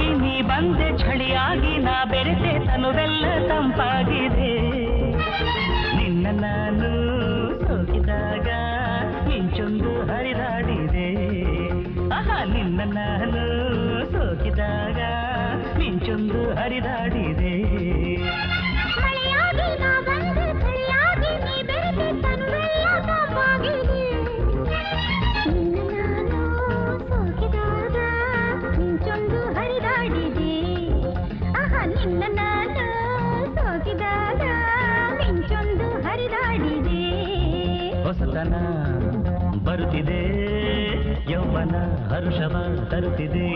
ಮಳೆಯಾಗಿ ನೀ ಬಂದೆ ಚಳಿಯಾಗಿ ನಾ ಬೆರೆತೆ ತನುವೆಲ್ಲ ತಂಪಾಗಿದೆ ನಿನ್ನ ನಾನು ಸೋಕಿದಾಗ ಮಿಂಚೊಂದು ಹರಿದಾಡಿದೆ ಆಹಾ ನಿನ್ನ ನಾನು ಸೋಕಿದಾಗ ಮಿಂಚೊಂದು ಹರಿದಾಡಿದೆ ಮಳೆಯಾಗಿ ನಾ ಬಂದೆ ಚಳಿಯಾಗಿ ನೀ ಬೆರೆತೆ ತನುವೆಲ್ಲ ತಂಪಾಗಿದೆ ನಿನ್ನ ನಾನು ಸೋಕಿದಾಗ ಮಿಂಚೊಂದು ಹರಿದಾಡಿದೆ ಆಹಾ ನಿನ್ನ ನಾನು ಸೋಕಿದಾಗ ಮಿಂಚೊಂದು ಹರಿದಾಡಿದೆ ಹೊಸತನ ಬರುತ್ತಿದೆ ಯೌವನ ಹರ್ಷವ ತರುತ್ತಿದೆ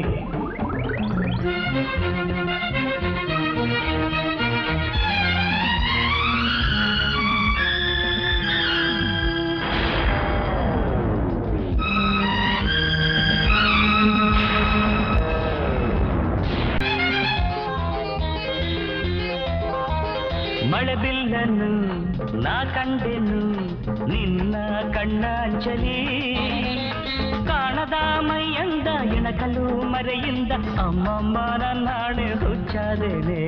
ಮಳೆಬಿಲ್ಲನ್ನು ನಾ ಕಂಡೆನು ನಿನ್ನ ಕಣ್ಣಾಂಚಲಿ ಕಾಣದ ಮೈಯಂದ ಇಣಕಲು ಮರೆಯಿಂದ ಅಮ್ಮಮ್ಮ ನನ್ನಾಣೆ ಹುಚ್ಚಾದೇನೆ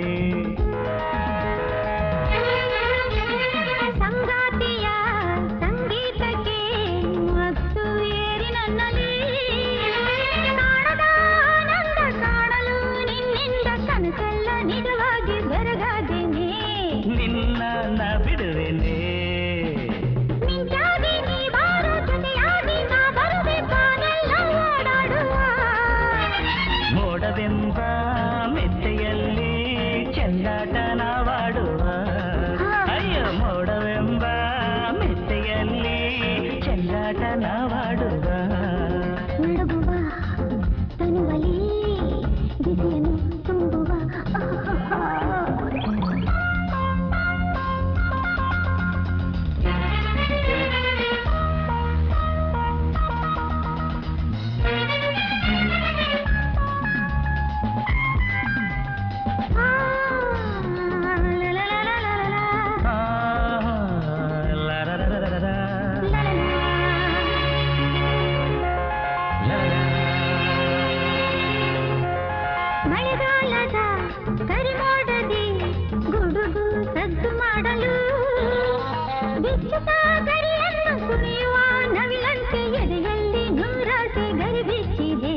ಸಂಗಾತಿಯ ಸಂಗೀತಕ್ಕೆ ಮತ್ತು ಏರಿ ನನ್ನಲ್ಲಿ ಕಾಣದ ಆನಂದ ಕಾಣಲು ನಿನ್ನಿಂದ ಕನಸೆಲ್ಲ ನಿಜವಾಗಿ ಬೆರಗಾದೇನೆ ನಿನ್ನ ನ ಬಿಡುವೆನೆ ಮಿಂಚಾಗಿ ನೀ ಬಾರೋ ಜೊತೆಯಾಗಿ ನಾ ಬರುವೆ ತಾನೆಲ್ಲ ಓಡಾಡುವ ಮೋಡವೆಂಬ ಮೆತ್ತೆಯಲ್ಲಿ ಚೆಲ್ಲಾಟ ನಾವಾಡುವ ಅಯ್ಯೋ ಮೋಡವೆಂಬ ಮೆತ್ತೆಯಲ್ಲಿ ಚೆಲ್ಲಾಟ ನಾವಾಡುವ ನಡುಗುವ ತನುವಲಿ ಬಿಸಿಯನ್ನು ತುಂಬುವ ಆ, ಲರರರರರ, ಮಳೆಗಾಲದ ಕರಿಮೋಡದಿ ಗುಡುಗು ಸದ್ದು ಮಾಡಲು ಬಿಚ್ಚುತ್ತ ಗರಿಯನ್ನು ಕುಣಿಯುವ ನವಿಲಂತೆ ಎದೆಯಲ್ಲಿ ನೂರಾಸೆ ಗರಿ ಬಿಚ್ಚಿದೆ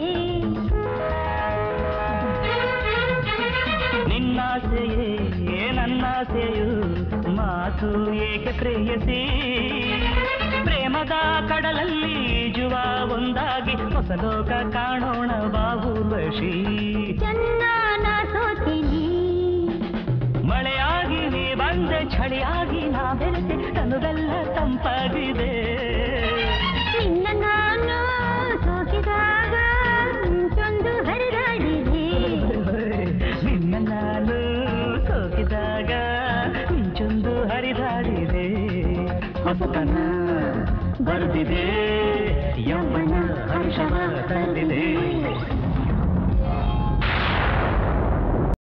ನಿನ್ನಾಸೆಯೇ ನನ್ನಾಸೆಯು ಮಾತು ಏಕೆ ಪ್ರೇಯಸಿ ಪ್ರೇಮದ ಕಡಲಲ್ಲಿ ಈಜುವ ಒಂದಾಗಿ ಹೊಸ ಲೋಕ ಕಾಣೋಣ ಬಾಹುರ್ವಶಿ ಚನ್ನಾನ ಸೋತಿನಿ ಮಳೆಯಾಗಿ ನೀ ಬಂದೆ ಚಳಿಯಾಗಿ ನಾ ಬೆರೆತೆ ತನುವೆಲ್ಲ ತಂಪಾಗಿದೆ ನಿನ್ನ ನಾನು ಸೋಕಿದಾಗ ಮಿಂಚೊಂದು ಹರಿದಾಡಿದೆ ನಿನ್ನ ನಾನು ಸೋಕಿದಾಗ ಮಿಂಚೊಂದು ಹರಿದಾಡಿದೆ ಹೊಸತನ ಬರುತ್ತಿದೆ ಯೌವನ ಹರ್ಷವ ತಂದಿದೆ